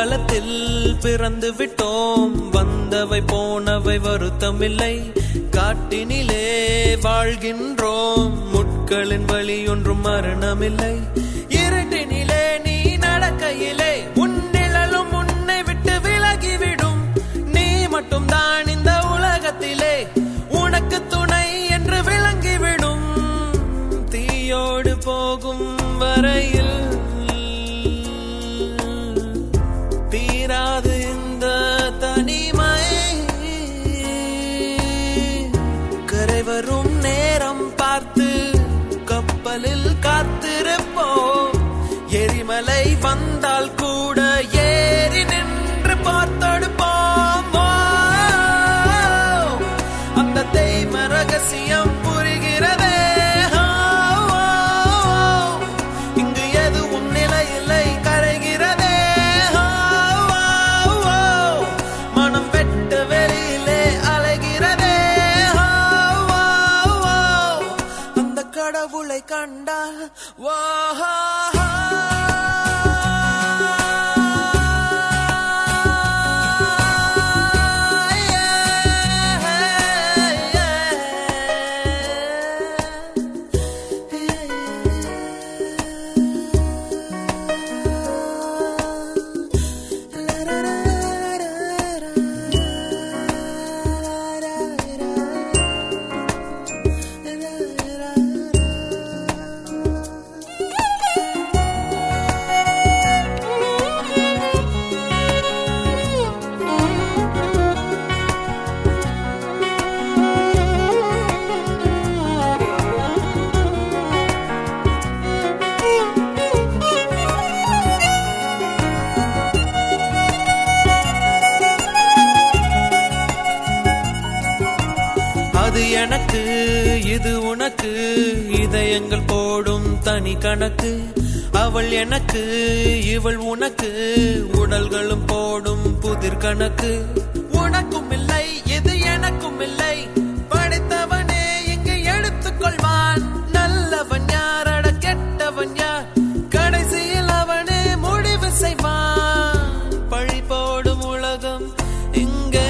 பூதலத்தில் பிறந்து விட்டோம் வந்தவை போனவை வருத்தமில்லை காட்டினிலே வாழ்கின்றோம் முட்களின் வழி ஒன்றும் மரணமில்லை இருட்டினிலே நீ நடக்கையிலே உன் நிழலும் உன்னை விட்டு விலகிவிடும் நீ மட்டும் தான் இந்த உலகத்திலே உனக்கு துணை என்று விளங்கிவிடும் தீயோடு போகும் வரையில் தீராது இந்த தனிமை கரை வரும் நேரம் பார்த்து கப்பலில் காத்திருப்போம் எரிமலை வந்தால் கூட ஏறி நின்று பார்த்தொடுப்போம் ஓ, அந்த தெய்வ ரகசியம் புரிகிறதே ஓ, ஓ, ஓ. இங்கு எதுவும் நிலையில்லை கரைகிறதே ஓ, ஓ, ஓ. மனம் வெட்ட வெளியிலே அலைகிறதே ஓ, ஓ, ஓ. அந்த கடவுளை கண்டால் ஓ அது எனக்கு இது உனக்கு இதயங்கள் போடும் தனி கணக்கு அவள் எனக்கு இவள் உனக்கு உடல்களும் போடும் புதிர் கணக்கு உனக்கும் இல்லை இது எனக்கும் இல்லை படைத்தவனே இங்கு எடுத்துக்கொள்வான் நல்லவன் யாரட கெட்டவன் யார் கடைசியில் அவனே முடிவு செய்வான் பழி போடும் உலகம் இங்கே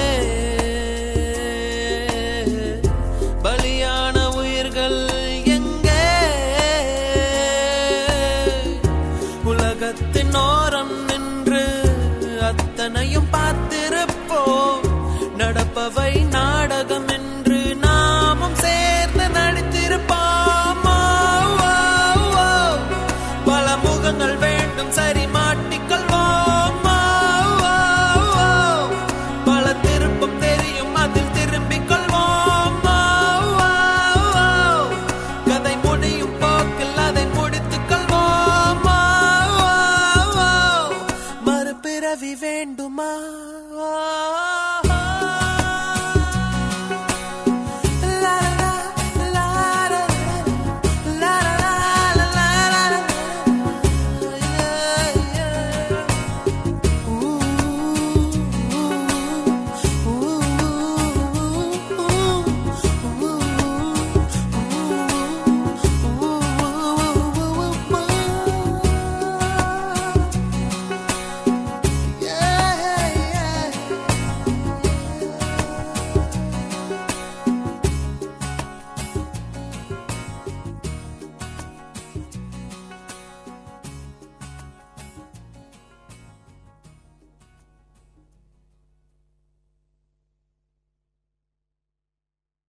பலியான உயிர்கள் எங்கே உலகத்தில்